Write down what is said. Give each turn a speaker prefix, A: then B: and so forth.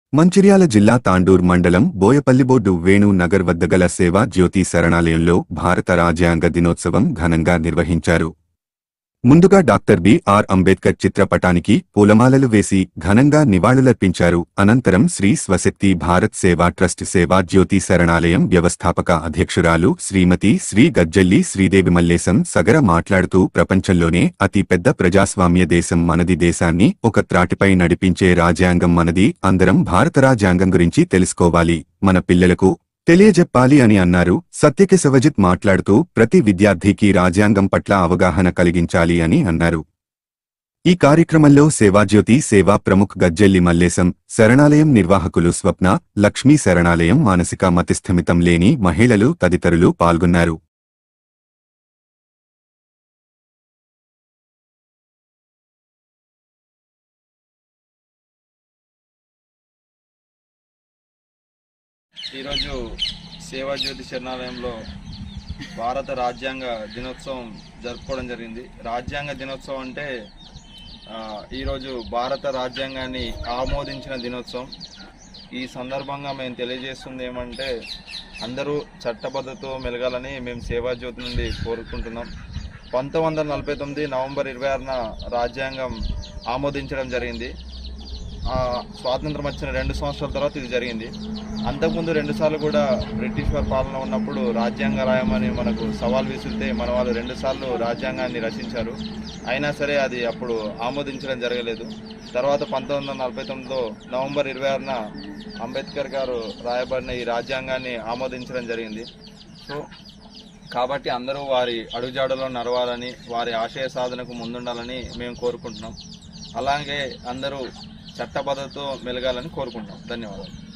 A: మంచిర్యాల జిల్లా తాండూర్ మండలం బోయపల్లిబోర్డు వేణు నగర్ వద్ద గల సేవా జ్యోతి శరణాలయంలో భారత రాజ్యాంగ దినోత్సవం ఘనంగా నిర్వహించారు ముందుగా డాక్టర్ బిఆర్ అంబేద్కర్ చిత్రపటానికి పూలమాలలు వేసి ఘనంగా నివాళులర్పించారు అనంతరం శ్రీ స్వశక్తి భారత్ సేవా ట్రస్ట్ సేవా జ్యోతి శరణాలయం వ్యవస్థాపక అధ్యక్షురాలు శ్రీమతి శ్రీ గజ్జల్లి శ్రీదేవి మల్లేశం సగర మాట్లాడుతూ ప్రపంచంలోనే అతి పెద్ద ప్రజాస్వామ్య దేశం మనది దేశాన్ని ఒక త్రాటిపై నడిపించే రాజ్యాంగం మనది అందరం భారత రాజ్యాంగం గురించి తెలుసుకోవాలి మన పిల్లలకు తెలియజెప్పాలి అని అన్నారు సత్యకేశవజిత్ మాట్లాడుతూ ప్రతి విద్యార్థికి రాజ్యాంగం పట్ల అవగాహన కలిగించాలి అని అన్నారు ఈ కార్యక్రమంలో సేవాజ్యోతి సేవా ప్రముఖ్ గజ్జెల్లి మల్లేశం శరణాలయం నిర్వాహకులు స్వప్న లక్ష్మీ శరణాలయం మానసిక మతిస్థిమితం లేని మహిళలు తదితరులు పాల్గొన్నారు
B: ఈరోజు సేవా జ్యోతి శరణాలయంలో భారత రాజ్యాంగ దినోత్సవం జరుపుకోవడం జరిగింది రాజ్యాంగ దినోత్సవం అంటే ఆ, ఈరోజు భారత రాజ్యాంగాన్ని ఆమోదించిన దినోత్సవం ఈ సందర్భంగా మేము తెలియజేస్తుంది ఏమంటే అందరూ చట్టబద్ధతో మెలగాలని మేము సేవా జ్యోతి నుండి కోరుకుంటున్నాం పంతొమ్మిది వందల నలభై తొమ్మిది నవంబర్ ఇరవై ఆరున రాజ్యాంగం ఆమోదించడం జరిగింది ఆ, స్వాతంత్రం వచ్చిన రెండు సంవత్సరాల తర్వాత ఇది జరిగింది అంతకుముందు రెండుసార్లు కూడా బ్రిటిష్ వారి పాలన ఉన్నప్పుడు రాజ్యాంగ రాయమని మనకు సవాల్ విసిరితే మన వాళ్ళు రెండుసార్లు రాజ్యాంగాన్ని రచించారు అయినా సరే అది అప్పుడు ఆమోదించడం జరగలేదు తర్వాత పంతొమ్మిది వందల నలభై తొమ్మిదిలో నవంబర్ ఇరవై ఆరున అంబేద్కర్ గారు రాయబడిన ఈ రాజ్యాంగాన్ని ఆమోదించడం జరిగింది సో కాబట్టి అందరూ వారి అడుగుజాడలో నడవాలని వారి ఆశయ సాధనకు ముందుండాలని మేము కోరుకుంటున్నాం అలాగే అందరూ చట్టబద్ధతో మెలగాలని కోరుకుంటున్నాం ధన్యవాదాలు